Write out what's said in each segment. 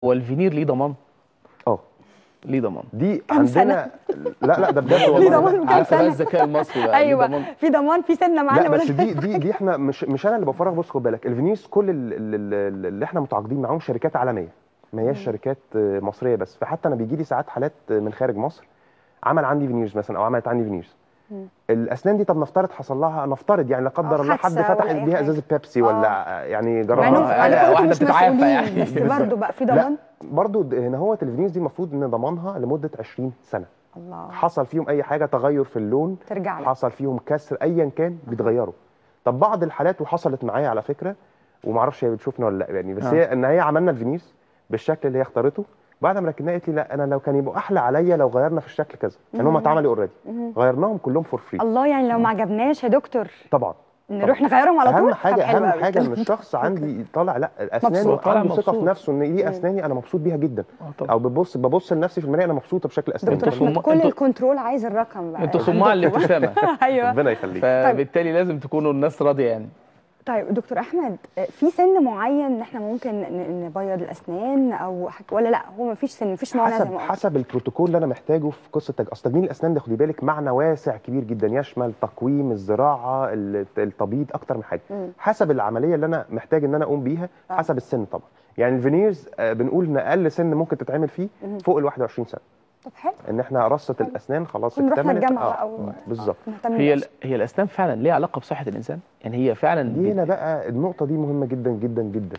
هو الفينير ليه ضمان؟ اه ليه ضمان؟ دي كام عندنا لا لا ده بجد ليه والله ضمان كام عارفه بقى سنة؟ الذكاء المصري بقى ليه ضمان؟ ايوه في ضمان في سنه معانا لا ولا بس دي دي دي احنا مش مش انا اللي بفرغ بص خد بالك الفينيرز كل ال- ال- ال- اللي احنا متعاقدين معاهم شركات عالميه ما هياش شركات آه، مصريه بس فحتى انا بيجي لي ساعات حالات آه، من خارج مصر عمل عندي فينيرز مثلا او عملت عندي فينيرز الاسنان دي طب نفترض حصل لها نفترض يعني لا قدر آه، الله حد حادثة فتح ولا أي بيها حاجة. ازازه بيبسي ولا آه، يعني مع انهم آه، جربها لا، على فكرة واحدة مش بتتعافى مسؤولين يعني. بس برضه بقى في لا ضمان برضو د- هنا هو الفينيرز دي المفروض ان ضمانها لمده 20 سنه الله حصل فيهم اي حاجه تغير في اللون ترجع لك حصل فيهم كسر ايا كان بيتغيروا طب بعض الحالات وحصلت معايا على فكره ومعرفش هي بتشوفنا ولا لا يعني بس آه. هي ان هي عملنا الفينيرز بالشكل اللي هي اختارته بعد ما ركبناه قالت لي لا انا لو كان يبقوا احلى عليا لو غيرنا في الشكل كذا لان هم اتعملوا اوريدي غيرناهم كلهم فور فري الله يعني لو ما عجبناش يا دكتور طبعا نروح نغيرهم على طول اهم حاجه طب حلو اهم قوي. حاجه ان الشخص عندي طالع لا اسنانه مبسوط. طالع عنده ثقه في مبسوط. نفسه ان دي اسناني انا مبسوط بيها جدا آه طبعا. او ببص ببص لنفسي في المرايه انا مبسوطه بشكل اسناني دكتور انتوا احمد صم- كل انتوا- الكنترول عايز الرقم بقى انتوا صماع الابتسامه ايوه ربنا يخليك فبالتالي لازم تكونوا الناس راضيه يعني طيب دكتور احمد في سن معين ان احنا ممكن ن- نبيض الاسنان او حاجة ولا لا هو ما فيش سن ما فيش موانع زي حسب ما قلت. حسب البروتوكول اللي انا محتاجه في قصه تج... اصل تجميل الاسنان ده خدي بالك معنى واسع كبير جدا يشمل تقويم الزراعه ال- التبييض اكتر من حاجه مم. حسب العمليه اللي انا محتاج ان انا اقوم بيها آه. حسب السن طبعا يعني الفينيرز آه، بنقول ان اقل سن ممكن تتعمل فيه فوق ال 21 سنه طب حلو ان احنا رصه الاسنان خلاص كنا رحنا اكتملت الجامعه آه، او بالظبط نهتم هي ال- بالأسنان. هي الاسنان فعلا ليها علاقه بصحه الانسان يعني هي فعلا دي بت- هنا بقى النقطة دي مهمة جدا جدا جدا.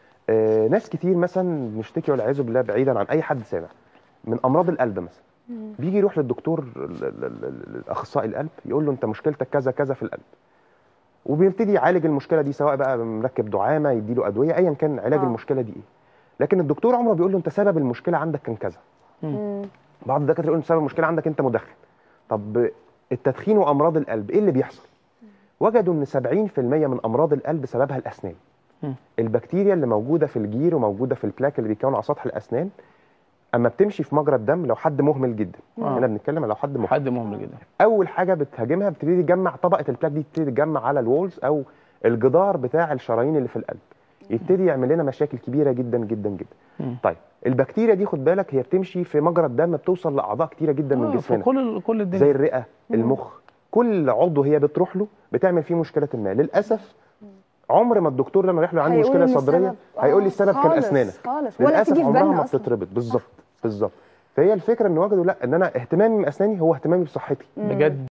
آه ناس كتير مثلا بنشتكي والعياذ بالله بعيدا عن أي حد سامع من أمراض القلب مثلا. بيجي يروح للدكتور ال- ال- ال- ال- الأخصائي القلب يقول له أنت مشكلتك كذا كذا في القلب. وبيبتدي يعالج المشكلة دي سواء بقى مركب دعامة يديله أدوية أيا كان علاج آه. المشكلة دي إيه. لكن الدكتور عمره بيقول له أنت سبب المشكلة عندك كان كذا. مم. بعض الدكاتره يقولوا سبب المشكله عندك انت مدخن طب التدخين وامراض القلب ايه اللي بيحصل وجدوا ان 70% من امراض القلب سببها الاسنان مم. البكتيريا اللي موجوده في الجير وموجوده في البلاك اللي بيكون على سطح الاسنان اما بتمشي في مجرى الدم لو حد مهمل جدا آه. هنا بنتكلم على لو حد مهمل حد مهم جدا اول حاجه بتهاجمها بتبتدي تجمع طبقه البلاك دي تبتدي تجمع على الوولز او الجدار بتاع الشرايين اللي في القلب يبتدي يعمل لنا مشاكل كبيره جدا جدا جدا مم. طيب البكتيريا دي خد بالك هي بتمشي في مجرى الدم بتوصل لاعضاء كتيره جدا من آه، جسمنا فكل ال- كل زي الدنيا الرئه المخ كل عضو هي بتروح له بتعمل فيه مشكله ما للاسف عمر ما الدكتور لما يروح له عندي هيقول مشكله إن صدريه السبب- هيقول لي آه، السبب كان خالص، اسنانك خالص ولا للاسف تيجي في عمرها بالنا ما أصلاً. بتتربط بالظبط بالظبط فهي الفكره ان وجدوا لا ان انا اهتمامي باسناني هو اهتمامي بصحتي بجد